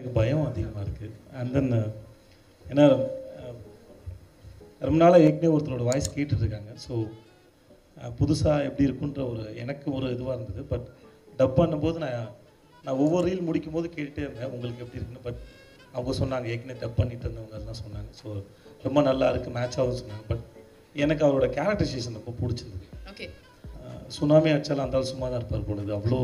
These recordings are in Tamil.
எனக்கு பயம் அதிகமாக இருக்குது அண்ட் தென் ஏன்னா அஹ், ரொம்ப நாளாக ஏற்கனவே ஒருத்தரோட வாய்ஸ் கேட்டுட்டு இருக்காங்க ஸோ புதுசாக எப்படி இருக்குன்ற ஒரு எனக்கு ஒரு இதுவாக இருந்தது பட் டப் பண்ணும்போது நான் நான் ஒவ்வொரு ரீல் முடிக்கும் போது கேட்டுட்டே இருந்தேன் உங்களுக்கு எப்படி இருக்குன்னு பட் அவங்க சொன்னாங்க ஏற்கனவே டப் பண்ணிட்டு இருந்தவங்க அதெல்லாம் சொன்னாங்க ஸோ ரொம்ப நல்லா இருக்குது மேட்ச் ஆகுதுன்னு சொன்னாங்க பட் எனக்கு அவரோட கேரக்டரைசேஷன் ரொம்ப பிடிச்சிருந்தது ஓகே அஹ் சுனாமி அடிச்சாலும் அந்த ஆள் சும்மா தான் இருப்பார் பொழுது அவ்வளோ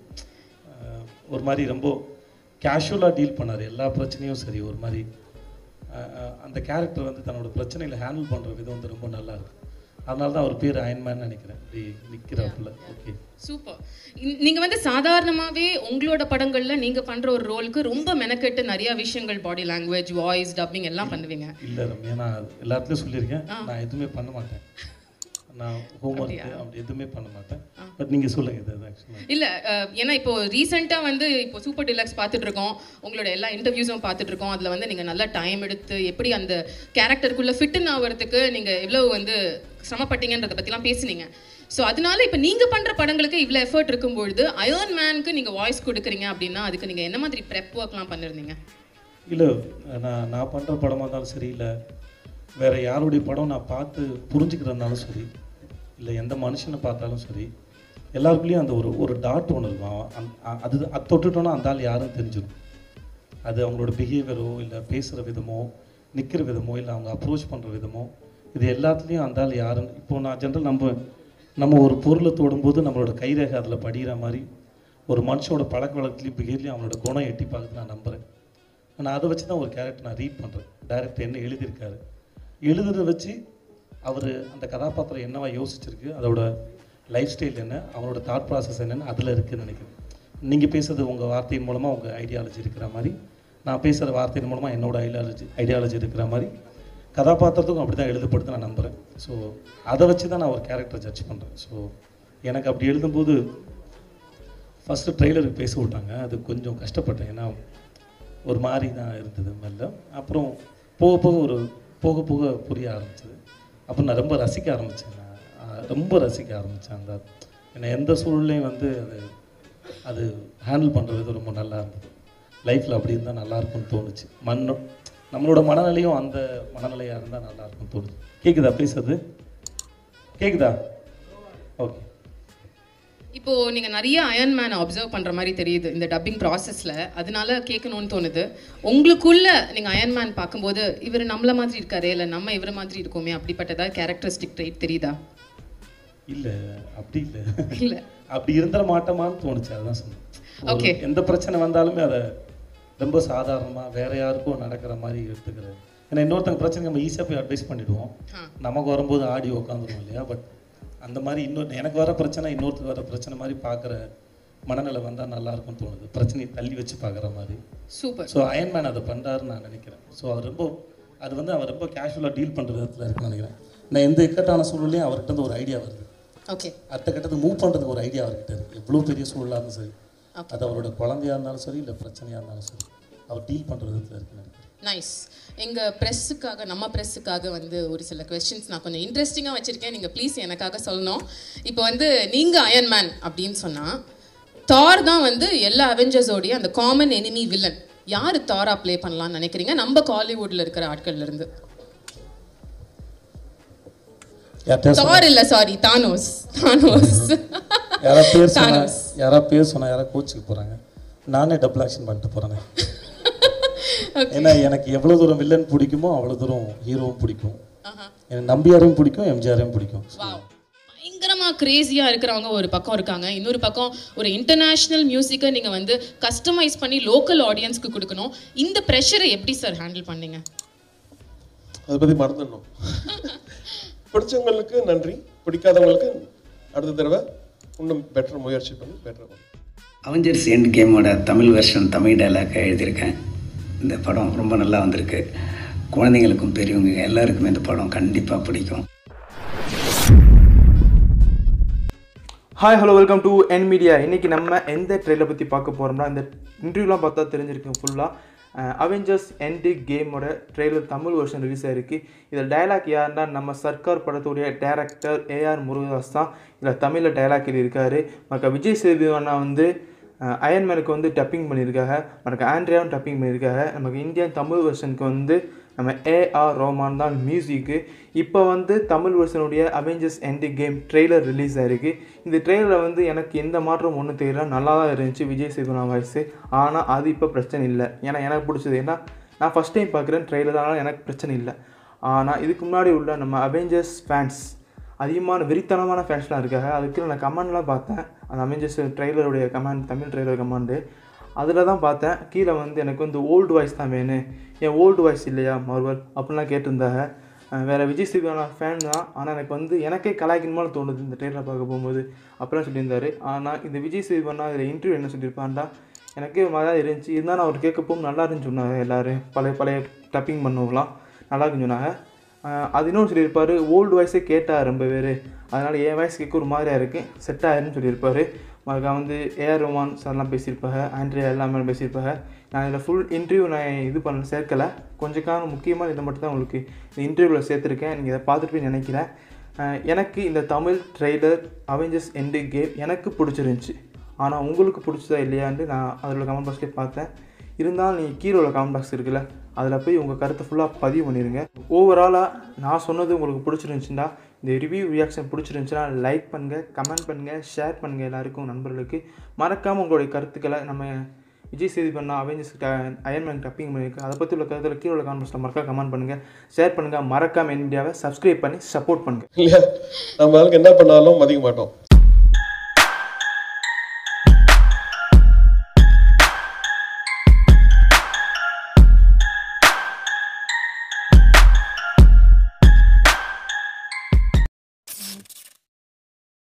அஹ், ஒரு மாதிரி ரொம்ப கேஷுவலாக டீல் பண்ணார் எல்லா பிரச்சனையும் சரி ஒரு மாதிரி அஹ், அஹ், அந்த கேரக்டர் வந்து தன்னோட பிரச்சனைகளை ஹேண்டில் பண்ணுற விதம் வந்து ரொம்ப நல்லா இருக்கு அதனால தான் அவர் பேர் அயன்மேன் நினைக்கிறேன் இப்படி நிற்கிறாப்புல ஓகே சூப்பர் நீங்க வந்து சாதாரணமாவே உங்களோட படங்கள்ல நீங்க பண்ற ஒரு ரோலுக்கு ரொம்ப மெனக்கெட்டு நிறைய விஷயங்கள் பாடி லாங்குவேஜ் வாய்ஸ் டப்பிங் எல்லாம் பண்ணுவீங்க இல்லை ரம்யா நான் எல்லாத்துலேயும் சொல்லியிருக்கேன் நான் எதுவுமே பண்ண மாட்டேன் நான் ஹோம்ஒர்க் அப்படி எதுவுமே பண்ண மாட்டேன் பட் நீங்கள் சொல்லுங்கள் இது ஆக்சுவலாக இல்ல அஹ், ஏன்னா இப்போ ரீசெண்டா வந்து இப்போ சூப்பர் டிலக்ஸ் பார்த்துட்டு இருக்கோம் உங்களோட எல்லா இன்டர்வியூஸும் பார்த்துட்டு இருக்கோம் அதுல வந்து நீங்க நல்லா டைம் எடுத்து எப்படி அந்த கேரக்டருக்குள்ள ஃபிட்டுன்னு ஆகிறதுக்கு நீங்க எவ்வளவு வந்து சிரமப்பட்டீங்கன்றத பத்திலாம் பேசுனீங்க ஸோ அதனால இப்போ நீங்க பண்ற படங்களுக்கு இவ்வளோ எஃபர்ட் இருக்கும்பொழுது அயர்ன் மேனுக்கு நீங்க வாய்ஸ் கொடுக்குறீங்க அப்படின்னா அதுக்கு நீங்க என்ன மாதிரி ப்ரெப் ஒர்க்லாம் பண்ணிருந்தீங்க இல்லை நான் நான் பண்ணுற படமாக இருந்தாலும் சரி இல்லை வேற யாருடைய படம் நான் பார்த்து புரிஞ்சுக்கிறதுனாலும் சரி இல்லை எந்த மனுஷனை பார்த்தாலும் சரி எல்லாருக்குள்ளேயும் அந்த ஒரு ஒரு டாட் ஒன்று இருக்கும் அவன் அந்த- அ- அது அது தொட்டுட்டோன்னா அந்த ஆள் யாரும் தெரிஞ்சிடும் அது அவங்களோட பிஹேவியரோ இல்லை பேசுகிற விதமோ நிற்கிற விதமோ இல்லை அவங்க அப்ரோச் பண்ணுற விதமோ இது எல்லாத்துலேயும் அந்த ஆள் யாருன்னு இப்போ நான் ஜென்ரல் நம்ம நம்ம ஒரு பொருளை தொடும்போது நம்மளோட கைரேகை அதில் படிகிற மாதிரி ஒரு மனுஷனோட பழக்க வழக்கத்துலையும் பிஹேவியர்லையும் அவனோட குணம் எட்டி பார்க்குது நான் நம்புகிறேன் நான் அதை வச்சு தான் ஒரு கேரக்டர் நான் ரீட் பண்ணுறேன் டைரக்டர் என்ன எழுதியிருக்காரு எழுதுறதை வச்சு அவர் அந்த கதாபாத்திரம் என்னவா யோசிச்சிருக்கு அதோட லைஃப் ஸ்டைல் என்ன அவனோட தாட் ப்ராசஸ் என்னன்னு அதில் இருக்குன்னு நினைக்கிறேன் நீங்கள் பேசுறது உங்கள் வார்த்தையின் மூலமாக உங்கள் ஐடியாலஜி இருக்கிற மாதிரி நான் பேசுகிற வார்த்தையின் மூலமாக என்னோட ஐடியாலஜி ஐடியாலஜி இருக்கிற மாதிரி கதாபாத்திரத்துக்கும் அப்படி தான் எழுதப்படுது நான் நம்புகிறேன் ஸோ அதை வச்சு தான் நான் ஒரு கேரக்டர் ஜட்ஜ் பண்ணுறேன் ஸோ எனக்கு அப்படி எழுதும்போது ஃபஸ்ட்டு ட்ரெய்லருக்கு பேச விட்டாங்க அது கொஞ்சம் கஷ்டப்பட்டேன் ஏன்னா ஒரு மாதிரி தான் இருந்தது மெல்ல அப்புறம் போக போக ஒரு போக போக புரிய ஆரம்பிச்சது அப்புறம் நான் ரொம்ப ரசிக்க ஆரம்பித்தேன் நான் ஆஹ் ரொம்ப ரசிக்க ஆரம்பித்தேன் அந்த ஏன்னா எந்த சூழ்நிலையும் வந்து அது அது ஹேண்டில் பண்ணுற விதம் ரொம்ப நல்லா இருந்தது லைஃப்பில் அப்படி இருந்தால் நல்லா இருக்கும்னு தோணுச்சு மண்ணு நம்மளோட மனநிலையும் அந்த மனநிலையாக இருந்தால் நல்லா இருக்கும்னு தோணுச்சு கேட்குதா பேசுறது கேட்குதா ஓகே இப்போ நீங்க நிறைய அயர்ன் மேன் அப்சர்வ் பண்ற மாதிரி தெரியுது இந்த டப்பிங் ப்ராசஸ்ல அதனால கேட்கணும்னு தோணுது உங்களுக்குள்ள நீங்க அயர்ன் மேன் பார்க்கும்போது இவர் நம்மள மாதிரி இருக்காரு இல்ல நம்ம இவர மாதிரி இருக்கோமே அப்படிப்பட்டதா கேரக்டரிஸ்டிக் ட்ரைட் தெரியுதா இல்லை அப்படி இல்லை இல்ல அப்படி இருந்துட மாட்டோமான்னு தோணுச்சு அதுதான் சொன்னேன் ஒரு Okay. எந்த பிரச்சனை வந்தாலுமே அதை ரொம்ப சாதாரணமாக வேற யாருக்கும் நடக்கிற மாதிரி எடுத்துக்கிறது ஏன்னா இன்னொருத்தங்க பிரச்சனை நம்ம ஈஸியாக போய் அட்வைஸ் பண்ணிடுவோம் ஆ. நமக்கு வரும்போது ஆடி உட்காந்துருவோம் இல்லையா பட் அந்த மாதிரி இன்னொரு எனக்கு வர பிரச்சனை இன்னொருத்தருக்கு வர பிரச்சனை மாதிரி பார்க்குற மனநிலை வந்தால் நல்லா இருக்கும்னு தோணுது பிரச்சனையை தள்ளி வச்சு பார்க்குற மாதிரி சூப்பர் ஸோ அயன்மேன் அதை பண்ணுறாருன்னு நான் நினைக்கிறேன் ஸோ அவர் ரொம்ப அது வந்து அவர் ரொம்ப கேஷுவலாக டீல் பண்ணுற விதத்தில் இருக்குன்னு நினைக்கிறேன் நான் எந்த இக்கட்டான சூழ்நிலையும் அவர்கிட்ட இருந்து ஒரு ஐடியா வருது ஓகே அடுத்த கட்டத்துக்கு மூவ் பண்ணுறதுக்கு ஒரு ஐடியா அவர்கிட்ட இருக்கு எவ்வளோ பெரிய சூழலாக இருந்தாலும் சரி அது அவரோட குழந்தையா இருந்தாலும் சரி இல்லை பிரச்சனையாக இருந்தாலும் சரி அவர் டீல் பண்ணுற விதத்தில் இருக்குன்னு நினைக்கிறேன் நைஸ் எங்க ப்ரெஸ்ஸுக்காக நம்ம ப்ரெஸ்ஸுக்காக வந்து ஒரு சில கொஸ்டின்ஸ் நான் கொஞ்சம் இன்ட்ரெஸ்டிங்காக வச்சிருக்கேன் நீங்க ப்ளீஸ் எனக்காக சொல்லணும் இப்போ வந்து நீங்க அயன் மேன் அப்படின்னு சொன்னா தார் தான் வந்து எல்லா அவெஞ்சர்ஸோடைய அந்த காமன் எனிமி வில்லன் யாரு தாரா ப்ளே பண்ணலாம்னு நினைக்கிறீங்க நம்ம காலிவுட்ல இருக்கிற ஆட்கள்ல இருந்து யார்கிட்ட தார் இல்ல சாரி தானோஸ் தானோஸ் யாரா பேர் சொன்னா தானோஸ் யாரா பேர் சொன்னா யாரா கோச்சுக்கு போகிறாங்க நானே டபுள் ஆக்ஷன் பண்ணிட்டு போகிறேங்க ஏன்னா எனக்கு எவ்வளோ தூரம் வில்லன் பிடிக்குமோ அவ்வளோ தூரம் ஹீரோவும் பிடிக்கும் எனக்கு நம்பியாரையும் பிடிக்கும் எம்ஜிஆரையும் பிடிக்கும் வாவ் பயங்கரமா கிரேசியா இருக்கிறவங்க ஒரு பக்கம் இருக்காங்க இன்னொரு பக்கம் ஒரு இன்டர்நேஷனல் மியூசிக்கை நீங்க வந்து கஸ்டமைஸ் பண்ணி லோக்கல் ஆடியன்ஸ்க்கு கொடுக்கணும் இந்த ப்ரெஷரை எப்படி சார் ஹேண்டில் பண்ணீங்க அதை பற்றி மறந்துடணும் பிடிச்சவங்களுக்கு நன்றி பிடிக்காதவங்களுக்கு அடுத்த தடவை இன்னும் பெட்டர் முயற்சி பண்ணி பெட்டர் பண்ணி அவெஞ்சர்ஸ் எண்ட் கேமோட தமிழ் வெர்ஷன் தமிழ் டைலாக்கை எழுதியிருக்கேன் இந்த படம் ரொம்ப நல்லா வந்திருக்கு குழந்தைங்களுக்கும் பெரியவங்க எல்லாருக்குமே இந்த படம் கண்டிப்பாக பிடிக்கும் ஹாய் ஹலோ வெல்கம் டு என் மீடியா இன்றைக்கி நம்ம எந்த ட்ரெயிலை பற்றி பார்க்க போகிறோம்னா இந்த இன்டர்வியூலாம் பார்த்தா தெரிஞ்சிருக்கு ஃபுல்லாக அவெஞ்சர்ஸ் எண்டு கேமோட ட்ரெய்லர் தமிழ் வெர்ஷன் ரிலீஸ் ஆயிருக்கு இதில் டைலாக் யாருன்னா நம்ம சர்க்கார் படத்துடைய டைரக்டர் ஏஆர் முருகதாஸ் தான் இதில் தமிழில் டைலாக் எழுதியிருக்காரு மக்க விஜய் சேது அண்ணா வந்து அயன்மேனுக்கு வந்து டப்பிங் பண்ணியிருக்காங்க நமக்கு ஆண்ட்ரியாவும் டப்பிங் பண்ணியிருக்காங்க நமக்கு இந்தியன் தமிழ் வெர்ஷனுக்கு வந்து நம்ம ஏஆர் ரோமான் தான் மியூசிக்கு இப்போ வந்து தமிழ் வெர்ஷனுடைய Avengers end game trailer release ஆயிருக்கு இந்த ட்ரெய்லரில் வந்து எனக்கு எந்த மாற்றம் ஒன்றும் தெரியல நல்லா தான் இருந்துச்சு விஜய் சேதுனா வாய்ஸு ஆனால் அது இப்போ பிரச்சனை இல்லை ஏன்னா எனக்கு பிடிச்சது ஏன்னா நான் ஃபஸ்ட் டைம் பார்க்குறேன் ட்ரெய்லர் அதனால் எனக்கு பிரச்சனை இல்லை ஆனால் இதுக்கு முன்னாடி உள்ள நம்ம அவெஞ்சர்ஸ் ஃபேன்ஸ் அதிகமான வெறித்தனமான ஃபேன்ஸ்லாம் இருக்காங்க அதுக்கு நான் கமெண்ட்லாம் பார்த்தேன் அந்த அவெஞ்சர்ஸ் ட்ரெய்லருடைய கமெண்ட் தமிழ் ட்ரெய்லர் கமெண்டு அதில் தான் பார்த்தேன் கீழே வந்து எனக்கு வந்து ஓல்டு வாய்ஸ் தான் வேணும் ஏன் ஓல்டு வாய்ஸ் இல்லையா மார்வல் அப்படிலாம் கேட்டிருந்தாங்க அஹ் வேற விஜய் சேதுவான ஃபேன் தான் ஆனால் எனக்கு வந்து எனக்கே கலாய்க்கணுமான்னு தோணுது இந்த ட்ரெயிலர் பார்க்க போகும்போது அப்படிலாம் சொல்லியிருந்தாரு ஆனால் இந்த விஜய் சேதுவனா இதில் இன்டர்வியூ என்ன சொல்லியிருப்பான்டா எனக்கே ஒரு மாதிரி தான் இருந்துச்சு இருந்தாலும் அவர் கேட்க போகும் நல்லா இருந்துச்சு சொன்னாங்க எல்லோரும் பழைய பழைய டப்பிங் பண்ணவங்களாம் நல்லா இருக்குன்னு சொன்னாங்க அஹ் அது இன்னொன்று சொல்லியிருப்பார் ஓல்டு வாய்ஸே கேட்டார் ரொம்ப பேர் அதனால் என் வாய்ஸ் கேட்க ஒரு மாதிரியா இருக்குது செட் ஆயிருன்னு சொல்லியிருப்பார் மறுக்கா வந்து ஏஆர் ரோமான் சார்லாம் பேசியிருப்பாங்க ஆண்ட்ரியா எல்லாமே பேசியிருப்பாங்க நான் இதில் ஃபுல் இன்டர்வியூ நான் இது பண்ண சேர்க்கலை கொஞ்சம் காரணம் முக்கியமான இதை மட்டும் தான் உங்களுக்கு இந்த இன்டர்வியூவில் சேர்த்துருக்கேன் நீங்கள் இதை பார்த்துட்டு போய் நினைக்கிறேன் அஹ் எனக்கு இந்த Tamil trailer Avengers end game எனக்கு பிடிச்சிருந்துச்சி ஆனால் உங்களுக்கு பிடிச்சதா இல்லையான்ட்டு நான் அதில் கமெண்ட் பாக்ஸ்லேயே பார்த்தேன் இருந்தாலும் நீங்கள் கீழே உள்ள கமெண்ட் பாக்ஸ் இருக்குல்ல அதில் போய் உங்கள் கருத்தை ஃபுல்லாக பதிவு பண்ணிடுங்க ஓவராலாக நான் சொன்னது உங்களுக்கு பிடிச்சிருந்துச்சுன்னா இந்த ரிவ்யூ ரியாக்ஷன் பிடிச்சிருந்துச்சுன்னா லைக் பண்ணுங்கள் கமெண்ட் பண்ணுங்கள் ஷேர் பண்ணுங்கள் எல்லாருக்கும் நண்பர்களுக்கு மறக்காமல் உங்களுடைய கருத்துக்களை நம்ம விஜய் சேது பண்ண அவெஞ்சர்ஸ் அயன்மேன் டப்பிங் பண்ணியிருக்கு அதை பற்றி உள்ள கருத்தில் கீழே உள்ள கான்வர்ஸில் மறக்காம கமெண்ட் பண்ணுங்கள் ஷேர் பண்ணுங்கள் மறக்காம இந்தியாவை சப்ஸ்கிரைப் பண்ணி சப்போர்ட் பண்ணுங்கள் இல்லையா நம்ம ஆளுங்க என்ன பண்ணாலும் மதிக்க மாட்டோம்